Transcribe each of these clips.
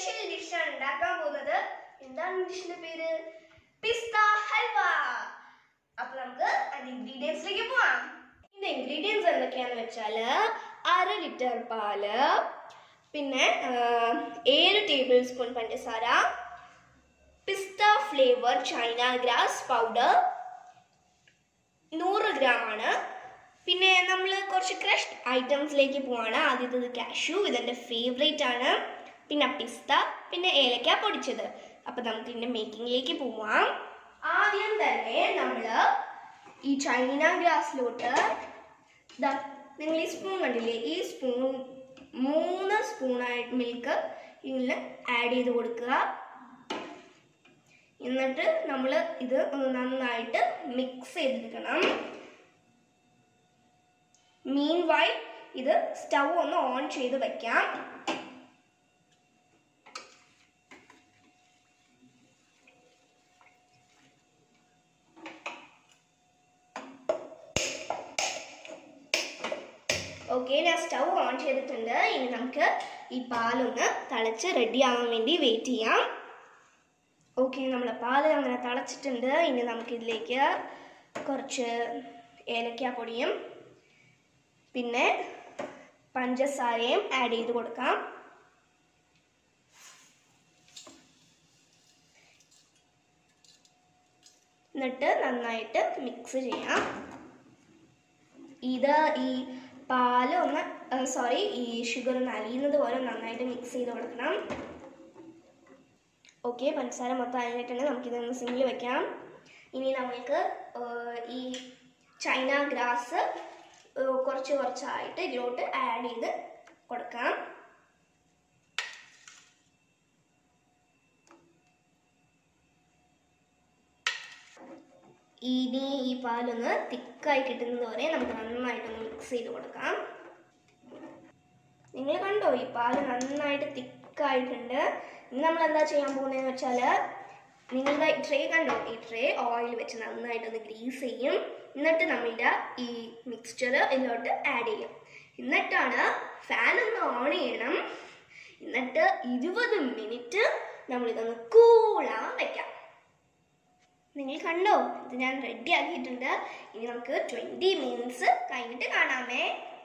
special ഡിഷാണ് ഉണ്ടാക്കാൻ പോകുന്നത് എന്താണ് ഡിഷിന്റെ പേര് പിസ്ത ഹൽവ അപ്പൊ നമുക്ക് അതിന്റെ ഇൻഗ്രീഡിയൻസിലേക്ക് പോവാം ഇതിന്റെ ഇൻഗ്രീഡിയൻസ് എന്തൊക്കെയാന്ന് വെച്ചാല് അര ലിറ്റർ പാല് പിന്നെ ആ, ഏഴ് ടേബിൾ സ്പൂൺ പഞ്ചസാര pista flavour China grass powder നൂറ് ഗ്രാം ആണ് പിന്നെ നമ്മൾ കുറച്ച് ക്രഷ്ഡ് ഐറ്റംസിലേക്ക് പോവാണ് ആദ്യത്തത് കാഷ്യൂ ഇതെൻ്റെ ഫേവറേറ്റ് ആണ് പിന്നെ പിസ്ത പിന്നെ ഏലക്ക പൊടിച്ചത് അപ്പം നമുക്ക് ഇതിൻ്റെ മേക്കിങ്ങിലേക്ക് പോവാം ആദ്യം തന്നെ നമ്മൾ ഈ ചൈന ഗ്രാസിലോട്ട് ദാ നിങ്ങൾ ഈ സ്പൂൺ കണ്ടില്ലേ ഈ സ്പൂൺ മൂന്ന് സ്പൂണായിട്ട് മിൽക്ക് ഇതിൽ ആഡ് ചെയ്ത് കൊടുക്കുക എന്നിട്ട് നമ്മൾ ഇത് നന്നായിട്ട് മിക്സ് ചെയ്തെടുക്കണം മീൻ വൈ ഇത് സ്റ്റൗ ഒന്ന് ഓൺ ചെയ്ത് വെക്കാം ഓക്കെ ഞാൻ സ്റ്റൗ ഓൺ ചെയ്തിട്ടുണ്ട് ഇനി നമുക്ക് ഈ പാലൊന്ന് തിളച്ച് റെഡി ആവാൻ വേണ്ടി വെയിറ്റ് ചെയ്യാം ഓക്കെ നമ്മളെ പാല് അങ്ങനെ തിളച്ചിട്ടുണ്ട് ഇനി നമുക്കിതിലേക്ക് കുറച്ച് ഏലക്ക പൊടിയും പിന്നെ പഞ്ചസാരയും ആഡ് ചെയ്ത് കൊടുക്കാം എന്നിട്ട് നന്നായിട്ട് മിക്സ് ചെയ്യാം ഇത് ഈ പാല് ഒന്ന് സോറി ഈ ഷുഗർ ഒന്ന് അലിയുന്നത് പോലെ നന്നായിട്ട് മിക്സ് ചെയ്ത് കൊടുക്കണം ഓക്കെ പഞ്ചസാര മൊത്തം അലിഞ്ഞിട്ടുണ്ട് നമുക്കിതൊന്ന് സിമ്മിൽ വെക്കാം ഇനി നമ്മൾക്ക് ഏർ, ഈ ചൈന ഗ്രാസ് ഏർ, കുറച്ച് കുറച്ചായിട്ട് ഇതിലോട്ട് ആഡ് ചെയ്ത് കൊടുക്കാം ഇനി ഈ പാലൊന്ന് തിക്കായി കിട്ടുന്നത് വരെ നമുക്ക് നന്നായിട്ടൊന്ന് മിക്സ് ചെയ്ത് കൊടുക്കാം നിങ്ങൾ കണ്ടോ ഈ പാല് നന്നായിട്ട് തിക്കായിട്ടുണ്ട് ഇനി നമ്മൾ എന്താ ചെയ്യാൻ പോകുന്നതെന്ന് വെച്ചാൽ നിങ്ങളുടെ ഈ ട്രേ കണ്ടോ ഈ ട്രേ ഓയിൽ വെച്ച് നന്നായിട്ടൊന്ന് ഗ്രീസ് ചെയ്യും എന്നിട്ട് നമ്മളുടെ ഈ മിക്സ്ചർ ഇതിലോട്ട് ആഡ് ചെയ്യും എന്നിട്ടാണ് ഫാൻ ഒന്ന് ഓൺ ചെയ്യണം എന്നിട്ട് ഇരുപത് മിനിറ്റ് നമ്മളിതൊന്ന് കൂളാൻ വെക്കാം നിങ്ങൾ കണ്ടോ ഇത് ഞാൻ റെഡി ആക്കിയിട്ടുണ്ട് ഇനി നമുക്ക് ട്വൻറ്റി മിനിറ്റ്സ് കഴിഞ്ഞിട്ട് കാണാമേ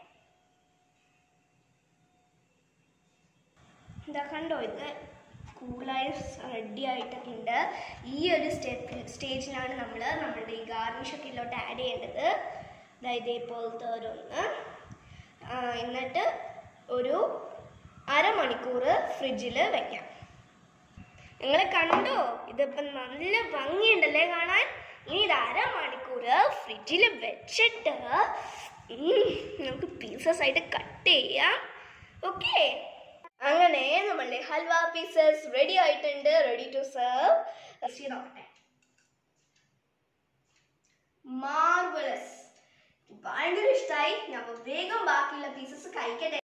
എന്താ കണ്ടോ ഇത് കൂളായി റെഡി ആയിട്ടൊക്കെ ഉണ്ട് ഈ ഒരു സ്റ്റെപ്പ് സ്റ്റേജിലാണ് നമ്മൾ നമ്മളുടെ ഈ ഗാർണിഷൊക്കെ ഇതിലോട്ട് ആഡ് ചെയ്യേണ്ടത് അതായത് ഇതേപോലത്തെ ഓരോന്ന് ആ, എന്നിട്ട് ഒരു അരമണിക്കൂർ ഫ്രിഡ്ജിൽ വെക്കാം നിങ്ങൾ കണ്ടോ ഇതിപ്പം നല്ല ഭംഗിയുണ്ടല്ലേ കാണാൻ ഇനി ഇത് അരമണിക്കൂർ ഫ്രിഡ്ജിൽ വെച്ചിട്ട് ഉം, നമുക്ക് പീസസ് ആയിട്ട് കട്ട് ചെയ്യാം ഓക്കെ അങ്ങനെ നമ്മളുടെ ഹൽവ പീസസ് റെഡി ആയിട്ടുണ്ട് റെഡി ടു സെർവ് നോക്കട്ടെ മാർവലസ് ഭയങ്കര ഇഷ്ടമായി ഞാൻ വേഗം ബാക്കിയുള്ള പീസസ് കഴിക്കട്ടെ